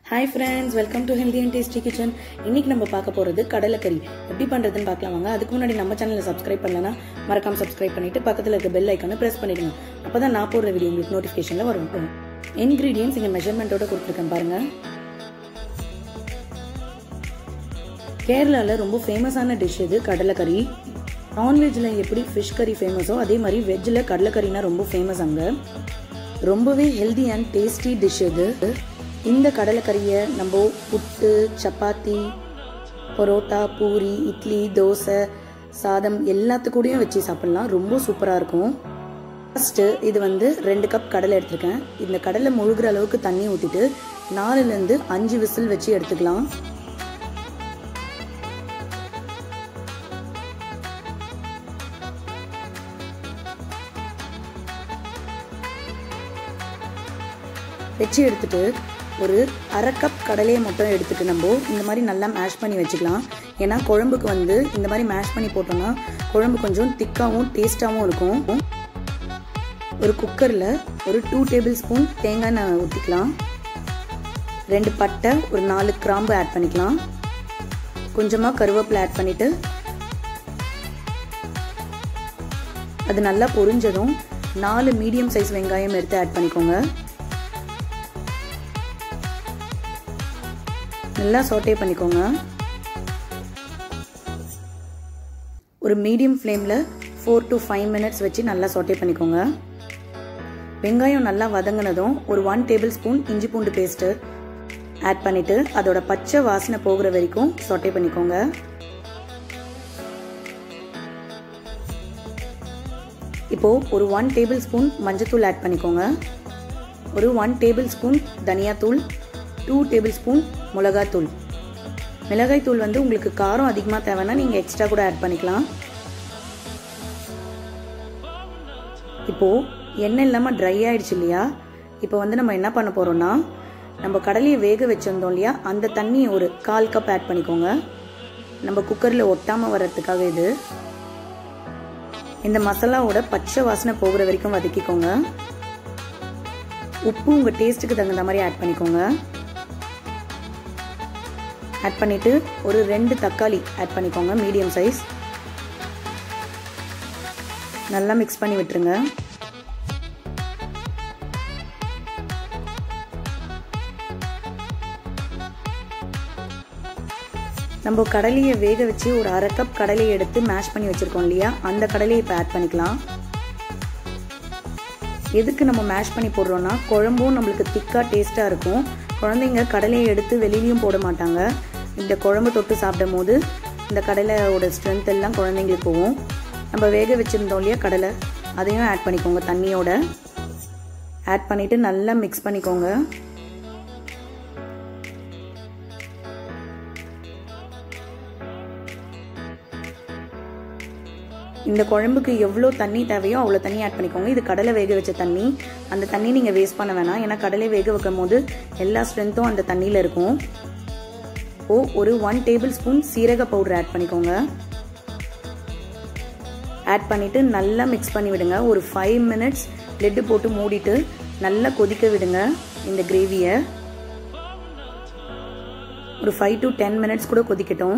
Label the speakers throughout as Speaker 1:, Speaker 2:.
Speaker 1: hi friends welcome to healthy and tasty kitchen இன்னைக்கு நம்ம பார்க்க போகிறது கடலைக்கறி எப்படி பண்ணுறதுன்னு பார்க்கலாம் வாங்க அதுக்கு முன்னாடி நம்ம சேனலை சப்ஸ்கிரைப் பண்ணலன்னா மறக்காம சப்ஸ்கிரைப் பண்ணிட்டு பக்கத்தில் இருக்க பெல் ஐக்கானை ப்ரெஸ் பண்ணிடுங்க அப்போ தான் நான் போடுற வீடியோ உங்களுக்கு நோட்டிஃபிகேஷனில் வரும் இன்க்ரீடியன்ஸ் இங்கே மெஷர்மெண்ட்டோட கொடுத்துருக்கேன் பாருங்க கேரளாவில் ரொம்ப ஃபேமஸான டிஷ் இது கடலைக்கறி நான்வெஜ்ல எப்படி ஃபிஷ் கறி ஃபேமஸோ அதே மாதிரி வெஜ்ஜில் கடலைக்கறினா ரொம்ப ஃபேமஸ் அங்கே ரொம்பவே ஹெல்தி அண்ட் டேஸ்டி டிஷ் இது இந்த கடலைக்கறியை நம்ம புட்டு சப்பாத்தி பரோட்டா பூரி இட்லி தோசை சாதம் எல்லாத்துக்கூடயும் வச்சு சாப்பிட்லாம் ரொம்ப சூப்பராக இருக்கும் ஃபஸ்ட்டு இது வந்து ரெண்டு கப் கடலை எடுத்திருக்கேன் இந்த கடலை முழுகிற அளவுக்கு தண்ணி ஊற்றிட்டு நாலுலேருந்து அஞ்சு விசில் வச்சு எடுத்துக்கலாம் வச்சு எடுத்துட்டு ஒரு அரை கப் கடலையை மட்டும் எடுத்துட்டு நம்ம இந்த மாதிரி நல்லா மேஷ் பண்ணி வச்சுக்கலாம் ஏன்னா குழம்புக்கு வந்து இந்த மாதிரி மேஷ் பண்ணி போட்டோம்னா குழம்பு கொஞ்சம் திக்காகவும் டேஸ்டாகவும் இருக்கும் ஒரு குக்கரில் ஒரு டூ டேபிள் ஸ்பூன் தேங்காய் எண்ணெய் ஊற்றிக்கலாம் ரெண்டு பட்டை ஒரு நாலு கிராம்பு ஆட் பண்ணிக்கலாம் கொஞ்சமாக கருவேப்பிலை ஆட் பண்ணிவிட்டு அது நல்லா பொரிஞ்சதும் நாலு மீடியம் சைஸ் வெங்காயம் எடுத்து ஆட் பண்ணிக்கோங்க நல்லா சோட்டே பண்ணிக்கோங்க ஒரு மீடியம் ஃப்ளேமில் ஃபோர் டு ஃபைவ் மினிட்ஸ் வச்சு நல்லா சோட்டே பண்ணிக்கோங்க வெங்காயம் நல்லா வதங்கினதும் ஒரு ஒன் டேபிள் ஸ்பூன் இஞ்சி பூண்டு பேஸ்ட்டு ஆட் பண்ணிவிட்டு அதோட பச்சை வாசனை போகிற வரைக்கும் சொட்டே பண்ணிக்கோங்க இப்போது ஒரு ஒன் டேபிள் ஸ்பூன் மஞ்சத்தூள் ஆட் பண்ணிக்கோங்க ஒரு ஒன் டேபிள் ஸ்பூன் தனியாத்தூள் டூ டேபிள் ஸ்பூன் மிளகாத்தூள் மிளகாய் தூள் வந்து உங்களுக்கு காரம் அதிகமாக தேவைன்னா நீங்கள் எக்ஸ்ட்ரா கூட ஆட் பண்ணிக்கலாம் இப்போது எண்ணெய் இல்லாமல் ட்ரை ஆயிடுச்சு இல்லையா இப்போ வந்து நம்ம என்ன பண்ண போகிறோம்னா நம்ம கடலையை வேக வச்சுருந்தோம் இல்லையா அந்த தண்ணியை ஒரு கால் கப் ஆட் பண்ணிக்கோங்க நம்ம குக்கரில் ஒட்டாமல் வர்றதுக்காக இது இந்த மசாலாவோட பச்சை வாசனை போகிற வரைக்கும் வதக்கிக்கோங்க உப்பு உங்கள் டேஸ்ட்டுக்கு தகுந்த மாதிரி ஆட் பண்ணிக்கோங்க ஆட் பண்ணிவிட்டு ஒரு ரெண்டு தக்காளி ஆட் பண்ணிக்கோங்க மீடியம் சைஸ் நல்லா மிக்ஸ் பண்ணி விட்டுருங்க நம்ம கடலையை வேக வச்சு ஒரு அரை கப் கடலையை எடுத்து மேஷ் பண்ணி வச்சுருக்கோம் இல்லையா அந்த கடலையை இப்போ ஆட் பண்ணிக்கலாம் எதுக்கு நம்ம மேஷ் பண்ணி போடுறோன்னா குழம்பும் நம்மளுக்கு திக்காக டேஸ்ட்டாக இருக்கும் குழந்தைங்க கடலையை எடுத்து வெளியிலையும் போட மாட்டாங்க இந்த குழம்பு தொட்டு சாப்பிடும் போது இந்த கடலையோட ஸ்ட்ரென்த் எல்லாம் குழந்தைங்களுக்கு போகும் நம்ம வேக வச்சுருந்தோம் இல்லையா கடலை அதையும் ஆட் பண்ணிக்கோங்க தண்ணியோட ஆட் பண்ணிவிட்டு நல்லா மிக்ஸ் பண்ணிக்கோங்க இந்த குழம்புக்கு எவ்வளோ தண்ணி தேவையோ அவ்வளோ தண்ணி ஆட் பண்ணிக்கோங்க இது கடலை வேக வச்ச தண்ணி அந்த தண்ணி நீங்கள் வேஸ்ட் பண்ண வேணாம் ஏன்னா கடலை வேக வைக்கும் போது எல்லா ஸ்ட்ரென்த்தும் அந்த தண்ணியில் இருக்கும் ஓ ஒரு ஒன் டேபிள் ஸ்பூன் சீரக பவுடர் ஆட் பண்ணிக்கோங்க ஆட் பண்ணிவிட்டு நல்லா மிக்ஸ் பண்ணி விடுங்க ஒரு ஃபைவ் மினிட்ஸ் லெட்டு போட்டு மூடிட்டு நல்லா கொதிக்க விடுங்க இந்த கிரேவியை ஒரு ஃபைவ் டு டென் மினிட்ஸ் கூட கொதிக்கட்டும்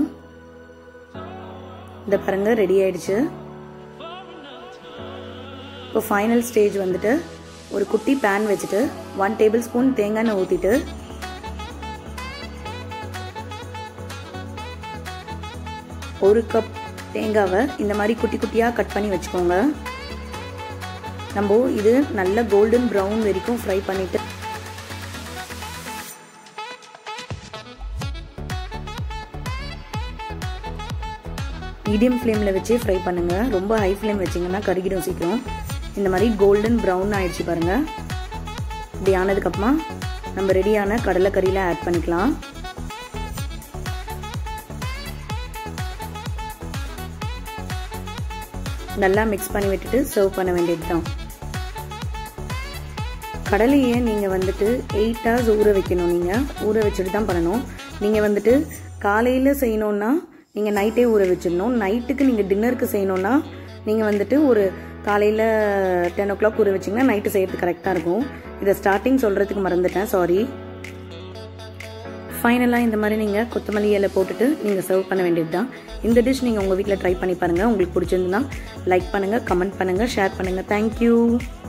Speaker 1: இந்த பாருங்க ரெடி ஆயிடுச்சு இப்போ ஃபைனல் ஸ்டேஜ் வந்துட்டு ஒரு குட்டி பேன் வச்சுட்டு ஒன் டேபிள் ஸ்பூன் தேங்காய் எண்ணெய் ஊற்றிட்டு ஒரு கப் தேங்காவை இந்த மாதிரி குட்டி குட்டியாக கட் பண்ணி வச்சுக்கோங்க நம்ம இது நல்ல கோல்டன் ப்ரௌன் வரைக்கும் ஃப்ரை பண்ணிட்டு மீடியம் ஃப்ளேமில் வச்சு ஃப்ரை பண்ணுங்கள் ரொம்ப ஹை ஃப்ளேம் வச்சிங்கன்னா கருகிடும் சீக்கிரம் இந்த மாதிரி கோல்டன் ப்ரௌன் ஆயிடுச்சு பாருங்கள் இப்படி ஆனதுக்கப்புறமா நம்ம ரெடியான கடலைக்கறியில் ஆட் பண்ணிக்கலாம் நல்லா மிக்ஸ் பண்ணி விட்டுட்டு சர்வ் பண்ண வேண்டியது தான் கடலையை நீங்கள் வந்துட்டு எயிட் ஹவர்ஸ் ஊற வைக்கணும் நீங்கள் ஊற வச்சுட்டு தான் பண்ணணும் நீங்கள் வந்துட்டு காலையில் செய்யணுன்னா நீங்கள் நைட்டே ஊற வச்சிடணும் நைட்டுக்கு நீங்கள் டின்னருக்கு செய்யணுன்னா நீங்கள் வந்துட்டு ஒரு காலையில் டென் ஓ கிளாக் ஊற வச்சிங்கன்னா நைட்டு செய்யறது கரெக்டாக இருக்கும் இதை ஸ்டார்டிங் சொல்கிறதுக்கு மறந்துட்டேன் சாரி ஃபைனலாக இந்த மாதிரி நீங்கள் கொத்தமல்லி இலை போட்டுட்டு நீங்கள் சர்வ் பண்ண வேண்டியது தான் இந்த டிஷ் நீங்கள் உங்கள் வீட்டில் ட்ரை பண்ணி பாருங்கள் உங்களுக்கு பிடிச்சிருந்துன்னா லைக் பண்ணுங்கள் கமெண்ட் பண்ணுங்கள் ஷேர் பண்ணுங்கள் தேங்க்யூ